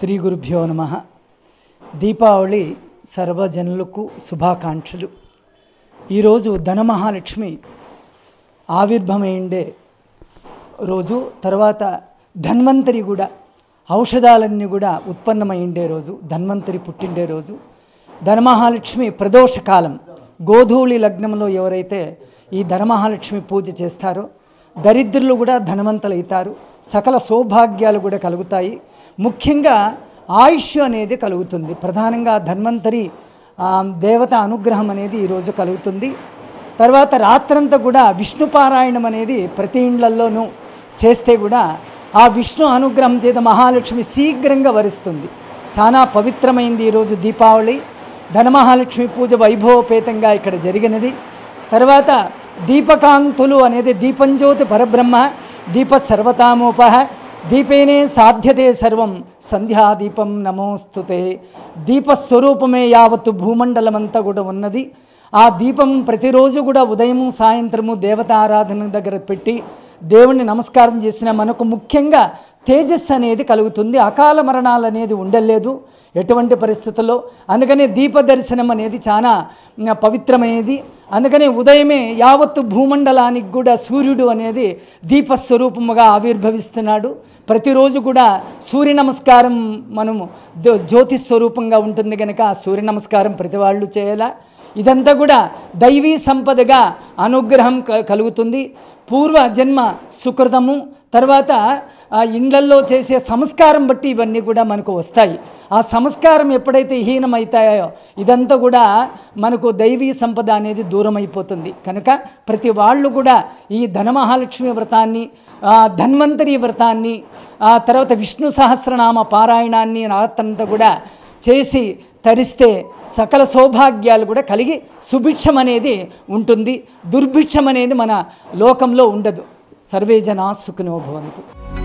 శ్రీ గురుభ్యో నమ దీపావళి సర్వజనులకు శుభాకాంక్షలు ఈరోజు ధనమహాలక్ష్మి ఆవిర్భమైండే రోజు తర్వాత ధన్వంతరి కూడా ఔషధాలన్నీ కూడా ఉత్పన్నమైండే రోజు ధన్వంతరి పుట్టిండే రోజు ధనమహాలక్ష్మి ప్రదోషకాలం గోధూళి లగ్నంలో ఎవరైతే ఈ ధనమహాలక్ష్మి పూజ చేస్తారో దరిద్రులు కూడా ధనవంతులు అవుతారు సకల సౌభాగ్యాలు కూడా కలుగుతాయి ముఖ్యంగా ఆయుష్ అనేది కలుగుతుంది ప్రధానంగా ధన్వంతరి ఆ, దేవత అనుగ్రహం అనేది ఈరోజు కలుగుతుంది తర్వాత రాత్రంతా కూడా విష్ణు పారాయణం అనేది ప్రతి ఇండ్లల్లోనూ చేస్తే కూడా ఆ విష్ణు అనుగ్రహం చేత మహాలక్ష్మి శీఘ్రంగా వరిస్తుంది చాలా పవిత్రమైంది ఈరోజు దీపావళి ధనమహాలక్ష్మి పూజ వైభవపేతంగా ఇక్కడ జరిగినది తర్వాత దీపకాంతులు అనేది దీపంజ్యోతి పరబ్రహ్మ దీప సర్వతామోపహ దీపేనే సాధ్యతే సర్వం సంధ్యాదీపం నమోస్తుతే దీపస్వరూపమే యావత్తు భూమండలమంతా కూడా ఉన్నది ఆ దీపం ప్రతిరోజు కూడా ఉదయం సాయంత్రము దేవత ఆరాధన దగ్గర పెట్టి దేవుణ్ణి నమస్కారం చేసిన మనకు ముఖ్యంగా తేజస్సు అనేది కలుగుతుంది అకాల మరణాలు అనేది ఉండలేదు ఎటువంటి పరిస్థితుల్లో అందుకనే దీప దర్శనం అనేది చాలా మ్, పవిత్రమైనది అందుకనే ఉదయమే యావత్తు భూమండలానికి కూడా సూర్యుడు అనేది దీపస్వరూపముగా ఆవిర్భవిస్తున్నాడు ప్రతిరోజు కూడా సూర్య నమస్కారం మనము జ్యో- జ్యోతి స్వరూపంగా ఉంటుంది కనుక ఆ సూర్య నమస్కారం ప్రతి వాళ్ళు చేయాలా ఇదంతా కూడా దైవీ సంపదగా అనుగ్రహం క- కలుగుతుంది పూర్వ జన్మ సుకృతము తర్వాత ఆ ఇండ్లల్లో చేసే సంస్కారం బట్టి ఇవన్నీ కూడా మనకు వస్తాయి ఆ సంస్కారం ఎప్పుడైతే హీనమవుతాయో ఇదంతా కూడా మనకు దైవీ సంపద అనేది దూరం అయిపోతుంది కనుక ప్రతి వాళ్ళు కూడా ఈ ధనమహాలక్ష్మి వ్రతాన్ని ఆ ధన్వంతరి వ్రతాన్ని ఆ తర్వాత విష్ణు సహస్రనామ పారాయణాన్ని రాత్రంతా కూడా చేసి తరిస్తే సకల సౌభాగ్యాలు కూడా కలిగి సుభిక్షం అనేది ఉంటుంది దుర్భిక్షం అనేది మన లోకంలో ఉండదు సర్వే జనా సుఖినో భవంతు